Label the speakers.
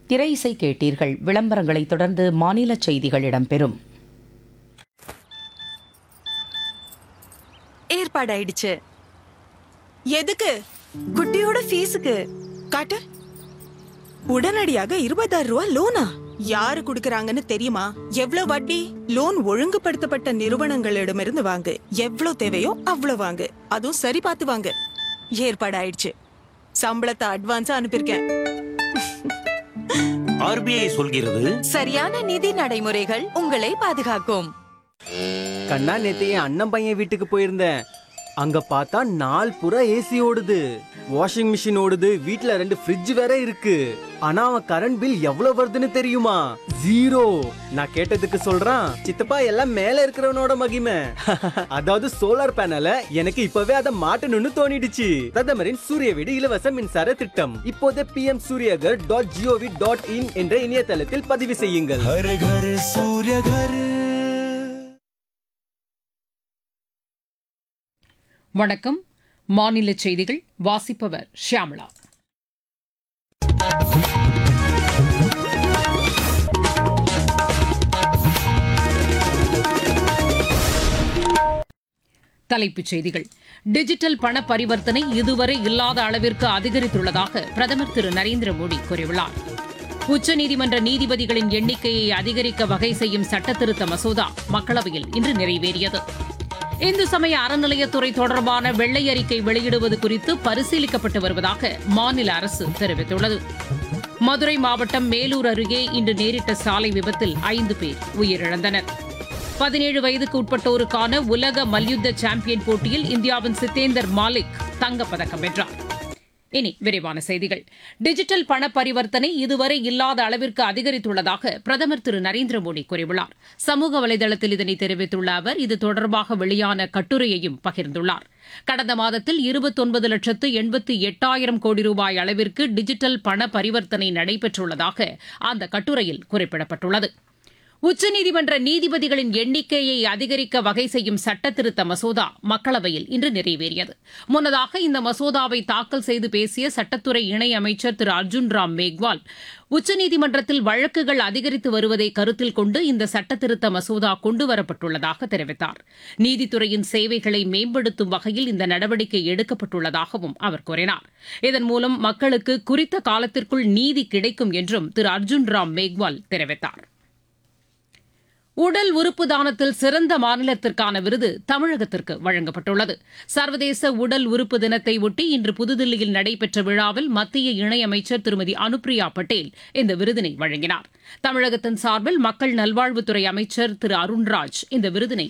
Speaker 1: திரை இசை கேட்டீர்கள் விளம்பரங்களை தொடர்ந்து மாநில செய்திகள் இடம்பெறும்
Speaker 2: ஏற்பாடாயிடுச்சு
Speaker 3: எதுக்கு
Speaker 2: குட்டியோட ஃபீஸுக்கு
Speaker 3: காட்டு உடனடியாக இருபதாயிரம் ரூபாய் லோனா யாரு குடுக்கறாங்கன்னு தெரியுமா எவ்வளவு வட்டி லோன் ஒழுங்குபடுத்தப்பட்ட நிறுவனங்களிடமிருந்து வாங்கு எவ்வளவு தேவையோ அவ்வளவு வாங்கு அதுவும் சரி பார்த்து வாங்கு ஏற்பாடாயிடுச்சு சம்பளத்தை அட்வான்ஸா அனுப்பியிருக்கேன்
Speaker 4: ஆர்பிஐ சொல்கிறது
Speaker 2: சரியான நிதி நடைமுறைகள் உங்களை பாதுகாக்கும்
Speaker 5: கண்ணா நேத்து என் அண்ணன் பையன் வீட்டுக்கு போயிருந்தேன் அங்க பார்த்தா நாள் புறா ஏசி ஓடுது வாஷிங் மிஷின் ஓடுது வீட்ல ரெண்டு ஃப்ரிட்ஜ் வேற இருக்கு ஆனா அவன் கரண்ட் பில் எவ்வளவு வருதுன்னு தெரியுமா ஜீரோ நான் கேட்டதுக்கு சொல்றான் சித்தப்பா எல்லாம் மேல இருக்கிறவனோட மகிமை அதாவது சோலார் பேனல எனக்கு இப்பவே அதை மாட்டணும்னு தோணிடுச்சு பிரதமரின் சூரிய வீடு இலவச மின்சார திட்டம் இப்போதே PM Suryaghar dot G O V dot in என்ற இணையதளத்தில் பதிவு செய்யுங்கள்
Speaker 6: வணக்கம் மாநில செய்திகள் வாசிப்பவர் ஷியாமளா தலைப்புச் செய்திகள் டிஜிட்டல் பண பரிவர்த்தனை இதுவரை இல்லாத அளவிற்கு அதிகரித்துள்ளதாக பிரதமர் திரு நரேந்திர மோடி கூறியுள்ளார் உச்சநீதிமன்ற நீதிபதிகளின் எண்ணிக்கையை அதிகரிக்க வகை செய்யும் சட்டத்திருத்த மசோதா மக்களவையில் இன்று நிறைவேறியது இந்து சமய அறநிலையத்துறை தொடர்பான வெள்ளை அறிக்கை வெளியிடுவது குறித்து பரிசீலிக்கப்பட்டு வருவதாக மாநில அரசு தெரிவித்துள்ளது மதுரை மாவட்டம் மேலூர் அருகே இன்று நேரிட்ட சாலை விபத்தில் ஐந்து பேர் உயிரிழந்தனர் பதினேழு வயதுக்கு உட்பட்டோருக்கான உலக மல்யுத்த சாம்பியன் போட்டியில் இந்தியாவின் சித்தேந்தர் மாலிக் தங்கப்பதக்கம் வென்றார் இனி விரிவான செய்திகள் டிஜிட்டல் பண பரிவர்த்தனை இதுவரை இல்லாத அளவிற்கு அதிகரித்துள்ளதாக பிரதமர் திரு நரேந்திர மோடி கூறியுள்ளார் சமூக வலைதளத்தில் இதனை தெரிவித்துள்ள அவர் இது தொடர்பாக வெளியான கட்டுரையையும் பகிர்ந்துள்ளார் கடந்த மாதத்தில் இருபத்தொன்பது லட்சத்து எண்பத்தி எட்டாயிரம் கோடி ரூபாய் அளவிற்கு டிஜிட்டல் பண பரிவர்த்தனை நடைபெற்றுள்ளதாக அந்த கட்டுரையில் குறிப்பிடப்பட்டுள்ளது உச்சநீதிமன்ற நீதிபதிகளின் எண்ணிக்கையை அதிகரிக்க வகை செய்யும் சட்டத்திருத்த மசோதா மக்களவையில் இன்று நிறைவேறியது முன்னதாக இந்த மசோதாவை தாக்கல் செய்து பேசிய சட்டத்துறை இணையமைச்சர் திரு அர்ஜுன் ராம் மேக்வால் உச்சநீதிமன்றத்தில் வழக்குகள் அதிகரித்து வருவதை கருத்தில் கொண்டு இந்த சட்டத்திருத்த மசோதா கொண்டுவரப்பட்டுள்ளதாக தெரிவித்தார் நீதித்துறையின் சேவைகளை மேம்படுத்தும் வகையில் இந்த நடவடிக்கை எடுக்கப்பட்டுள்ளதாகவும் அவர் கூறினார் இதன் மூலம் மக்களுக்கு குறித்த காலத்திற்குள் நீதி கிடைக்கும் என்றும் திரு அர்ஜுன் ராம் மேக்வால் தெரிவித்தார் உடல் உறுப்பு தானத்தில் சிறந்த மாநிலத்திற்கான விருது தமிழகத்திற்கு வழங்கப்பட்டுள்ளது சர்வதேச உடல் உறுப்பு தினத்தை ஒட்டி இன்று புதுதில்லியில் நடைபெற்ற விழாவில் மத்திய இணையமைச்சர் திருமதி அனுப்பிரியா பட்டேல் இந்த விருதினை வழங்கினார் தமிழகத்தின் சார்பில் மக்கள் நல்வாழ்வுத்துறை அமைச்சர் திரு அருண்ராஜ் இந்த விருதினை